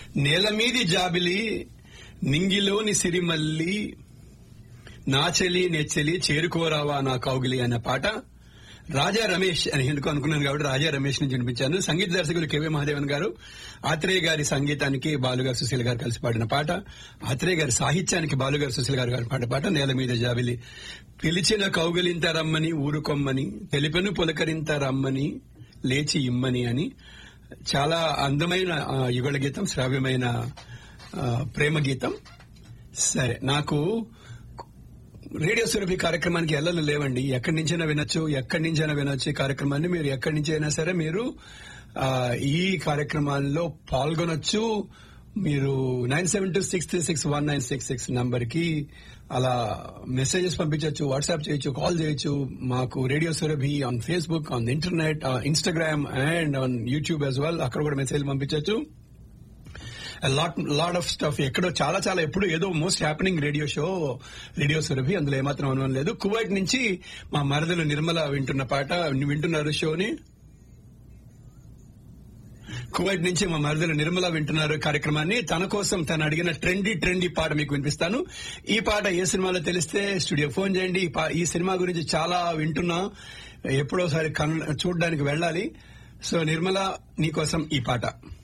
నేల మీది జాబిలి నింగిలోని సిరిమల్లి నా చెలి నెచ్చలి చేరుకోరావా నా కౌగిలి అన్న పాట రాజా రమేష్ అని ఎందుకు అనుకున్నాను కాబట్టి రాజా రమేష్ నుంచి వినిపించాను సంగీత దర్శకులు కెవి మహాదేవన్ గారు ఆత్రేయ గారి సంగీతానికి బాలుగారు సుశీల్ గారు కలిసి పాడిన పాట ఆత్రేయ గారి సాహిత్యానికి బాలుగారు సుశీల్ గారు గారు పాడిన పాట నేల మీద జాబిలి పిలిచిన కౌగిలింత రమ్మని ఊరుకొమ్మని తెలిపెను పులకరింత రమ్మని లేచి ఇమ్మని అని చాలా అందమైన ఆ, యుగళ గీతం శ్రావ్యమైన ఆ, ప్రేమ గీతం సరే నాకు రేడియో సురభి కార్యక్రమానికి ఎల్లలు లేవండి ఎక్కడి నుంచైనా వినొచ్చు ఎక్కడి నుంచైనా వినొచ్చు ఈ కార్యక్రమాన్ని మీరు ఎక్కడి నుంచి అయినా సరే మీరు ఆ, ఈ కార్యక్రమాల్లో పాల్గొనొచ్చు మీరు nine seven two six three six one nine six six number కి అలా మెసేజెస్ పంపించవచ్చు వాట్సాప్ చేయొచ్చు కాల్ చేయొచ్చు మాకు radio Surabhi on Facebook on internet Instagram and on YouTube as well అక్కడ కూడా మెసేజ్ పంపించవచ్చు లాట్ లాట్ ఆఫ్ స్టఫ్ ఎక్కడో చాలా చాలా ఎప్పుడు ఏదో most happening radio show radio Surabhi అందులో ఏమాత్రం అనుమానం లేదు కువైట్ నుంచి మా మరదలు నిర్మల వింటున్న పాట వింటున్నారు షోని కువైట్ నుంచి మా మరదలు నిర్మల వింటున్నారు కార్యక్రమాన్ని తన కోసం తను అడిగిన ట్రెండీ ట్రెండీ పాట మీకు వినిపిస్తాను ఈ పాట ఏ సినిమాలో తెలిస్తే స్టూడియో ఫోన్ చేయండి ఈ పా- ఈ సినిమా గురించి చాలా వింటున్నా ఎప్పుడోసారి కన్ చూడడానికి వెళ్ళాలి సో నిర్మల నీకోసం ఈ పాట